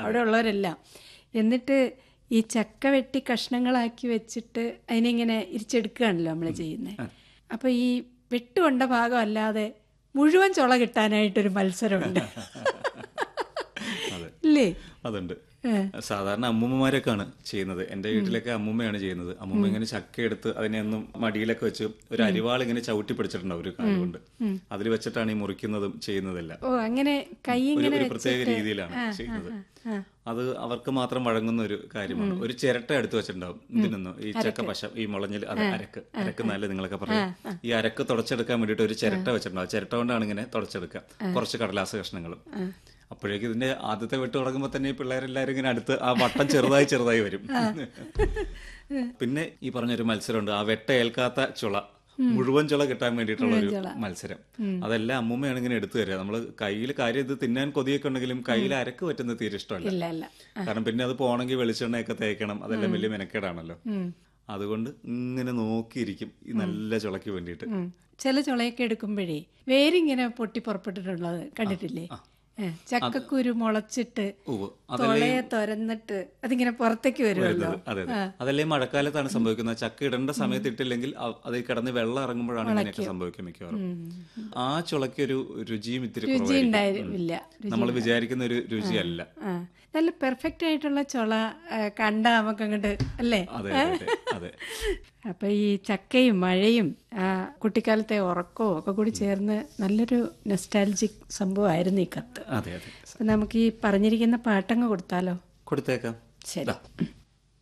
അവിടെ ഉള്ളവരെല്ലാം എന്നിട്ട് ഈ ചക്ക വെട്ടി കഷ്ണങ്ങളാക്കി വെച്ചിട്ട് അതിനിങ്ങനെ ഇരിച്ചെടുക്കുകയാണല്ലോ നമ്മൾ ചെയ്യുന്നത് അപ്പോൾ ഈ വെട്ടുകൊണ്ട ഭാഗം അല്ലാതെ മുഴുവൻ ചുള കിട്ടാനായിട്ടൊരു മത്സരമുണ്ട് അതെ ഇല്ലേ അതുണ്ട് സാധാരണ അമ്മൂമ്മമാരൊക്കെയാണ് ചെയ്യുന്നത് എന്റെ വീട്ടിലൊക്കെ അമ്മൂമ്മയാണ് ചെയ്യുന്നത് അമ്മൂമ്മ ഇങ്ങനെ ചക്ക എടുത്ത് അതിനെ ഒന്നും മടിയിലൊക്കെ വെച്ച് ഒരു അരിവാൾ ഇങ്ങനെ ചവിട്ടി പിടിച്ചിട്ടുണ്ടാവും ഒരു കാല് കൊണ്ട് അതിൽ വെച്ചിട്ടാണ് ഈ മുറിക്കുന്നതും ചെയ്യുന്നതെല്ലാം ഓ അങ്ങനെ കൈ ഒരു ഇങ്ങനെ ഒരു പ്രത്യേക രീതിയിലാണ് ചെയ്യുന്നത് അത് അവർക്ക് മാത്രം വഴങ്ങുന്ന ഒരു കാര്യമാണ് ഒരു ചിരട്ട എടുത്തു വെച്ചിട്ടുണ്ടാവും ഇതിനൊന്നും ഈ ചക്ക പശ ഈ മുളഞ്ഞിൽ അത് അരക്ക് അരക്ക് നല്ല നിങ്ങളൊക്കെ പറയും ഈ അരക്ക് തുടച്ചെടുക്കാൻ വേണ്ടിയിട്ട് ഒരു ചിരട്ട വെച്ചിട്ടുണ്ടാവും ചിരട്ട കൊണ്ടാണ് ഇങ്ങനെ തുടച്ചെടുക്കുക കുറച്ച് കടലാസ് കഷ്ണങ്ങളും അപ്പോഴേക്കും ഇതിന്റെ ആദ്യത്തെ വെട്ട് തുടങ്ങുമ്പോൾ തന്നെ ഈ പിള്ളേരെല്ലാരും ഇങ്ങനെ അടുത്ത് ആ വട്ടം ചെറുതായി ചെറുതായി വരും പിന്നെ ഈ പറഞ്ഞൊരു മത്സരമുണ്ട് ആ വെട്ട ഏൽക്കാത്ത ചുള മുഴുവൻ ചുള കിട്ടാൻ വേണ്ടിയിട്ടുള്ള ഒരു മത്സരം അതെല്ലാം അമ്മൂമ്മയാണ് ഇങ്ങനെ എടുത്തു തരിക നമ്മള് കയ്യിൽ കാര്യം ഇത് തിന്നാൻ കൊതിയൊക്കെ ഉണ്ടെങ്കിലും കയ്യിൽ അരക്ക് പറ്റുന്നത് തീരെ ഇഷ്ടമല്ല ഇല്ല അല്ല കാരണം പിന്നെ അത് പോണെങ്കിൽ വെളിച്ചെണ്ണയൊക്കെ തേക്കണം അതെല്ലാം വലിയ മെനക്കേടാണല്ലോ അതുകൊണ്ട് ഇങ്ങനെ നോക്കിയിരിക്കും ഈ നല്ല ചുളയ്ക്ക് വേണ്ടിയിട്ട് ഉം. ചില ചുളയൊക്കെ എടുക്കുമ്പോഴേ വേരിങ്ങനെ പൊട്ടി പുറപ്പെട്ടിട്ടുള്ളത് കണ്ടിട്ടില്ലേ ഏ, ചക്കക്കുരു മുളച്ചിട്ട് ഉവ്വ്. തുളയെ തുരന്നിട്ട് അതിങ്ങനെ പുറത്തേക്ക് വരുമല്ലോ അതെ അതെ അതല്ലേ മഴക്കാലത്താണ് സംഭവിക്കുന്നത് ചക്ക ഇടേണ്ട സമയത്ത് ഇട്ടില്ലെങ്കിൽ അ- അത് കിടന്ന് വെള്ളം ഇറങ്ങുമ്പോഴാണ് ഇങ്ങനെയൊക്കെ സംഭവിക്കുക മിക്കവാറും ആ ചുളയ്ക്ക് ഒരു രുചിയും ഇത്തിരി രുചി കുറവായിരിക്കും ഉണ്ടായില്ല നമ്മൾ വിചാരിക്കുന്ന ഒരു രുചിയല്ല ആ നല്ല പെർഫെക്റ്റ് ആയിട്ടുള്ള ചുള ആ, കണ്ടാ നമുക്ക് അങ്ങോട്ട് അല്ലേ അതെ അതെ അതെ അതെ അപ്പൊ ഈ ചക്കയും മഴയും ആ കുട്ടിക്കാലത്തെ ഉറക്കവും ഒക്കെ കൂടി ചേർന്ന് നല്ലൊരു നെസ്റ്റാലജിക് സംഭവമായിരുന്നു ഈ കത്ത് അതെ അതെ അപ്പൊ നമുക്ക് ഈ പറഞ്ഞിരിക്കുന്ന പാട്ടങ്ങ് കൊടുത്താലോ കൊടുത്തേക്കാം ശരി ദാ.